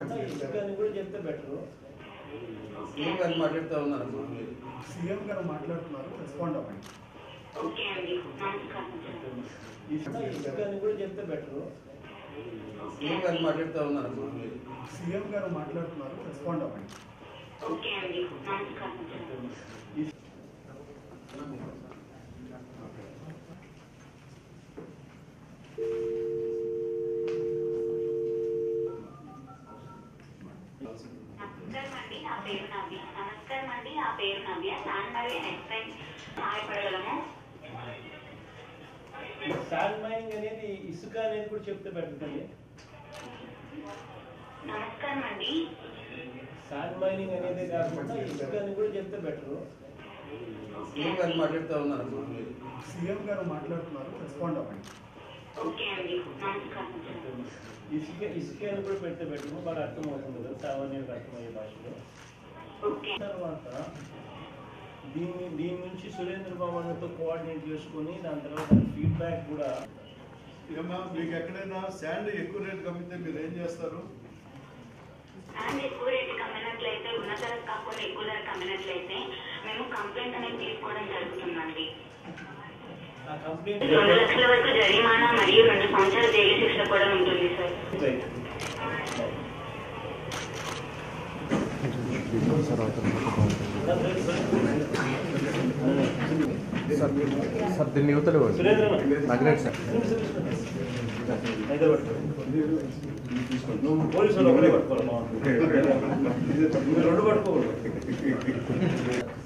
ఇసుక అని కూడా చెప్తే బెటర్ సీఎం గారు మాట్లాడుతూ ఉన్నారమ్మా సీఎం గారు మాట్లాడుతున్నారు రెస్పాండ్ అవ్వండి ఓకే అండి నమస్కారం సార్ ఇసుక ఇసుక అని కూడా చెప్తే బెటర్ సీఎం గారు మాట్లాడుతూ ఉన్నారమ్మా సీఎం గారు మాట్లాడుతున్నారు రెస్పాండ్ అవ్వండి ఓకే అండి నమస్కారం సార్ నమస్కారం అండి నా పేరు నవ్య నమస్కారం అండి నా పేరు నవ్య నాన్ మరి నెక్స్ట్ టైం సహాయపడగలము శాండ్ మైనింగ్ అనేది ఇసుక అనేది కూడా చెప్తే బెటర్ కండి నమస్కారం అండి శాండ్ మైనింగ్ అనేది కాకుండా ఇసుక అని కూడా చెప్తే బెటర్ సీఎం గారు మాట్లాడుతూ ఉన్నారమ్మా సీఎం గారు మాట్లాడుతున్నారు రెస్పాండ్ అవ్వండి ఓకే అండి నమస్కారం సార్ ఇసుక ఇసుక అని కూడా పెడితే బెటర్ బాగా అర్థమవుతుంది కదా సామాన్యులకు అర్థమయ్యే భాషలో ఓకే తర్వాత దీన్ని దీని నుంచి సురేంద్ర బాబు అన్నతో కోఆర్డినేట్ చేసుకొని దాని తర్వాత ఫీడ్బ్యాక్ కూడా ఏమన్నా మీకు ఎక్కడైనా శాండ్ ఎక్కువ రేట్ కమ్మితే మీరు ఏం చేస్తారు అండ్ ఎక్కువ రేటు కమ్మినట్లయితే ఉన్న ధర కాకుండా ఎక్కువ ధర కమ్మినట్లయితే మేము కంప్లైంట్ అనేది తీసుకోవడం జరుగుతుందండి ఆ కంప్లైంట్ రెండు లక్షల వరకు జరిమానా మరియు రెండు సంవత్సరాల జైలు శిక్ష కూడా ఉంటుంది సార్ సార్ దీన్ని యువతలు సురేంద్ర నగరేట్ సార్ హైదరాబాద్ నువ్వు పోలీసు వాళ్ళు ఒకరే పట్టుకోవాలి బాగుంటుంది. మీరు రెండు పట్టుకోకూడదు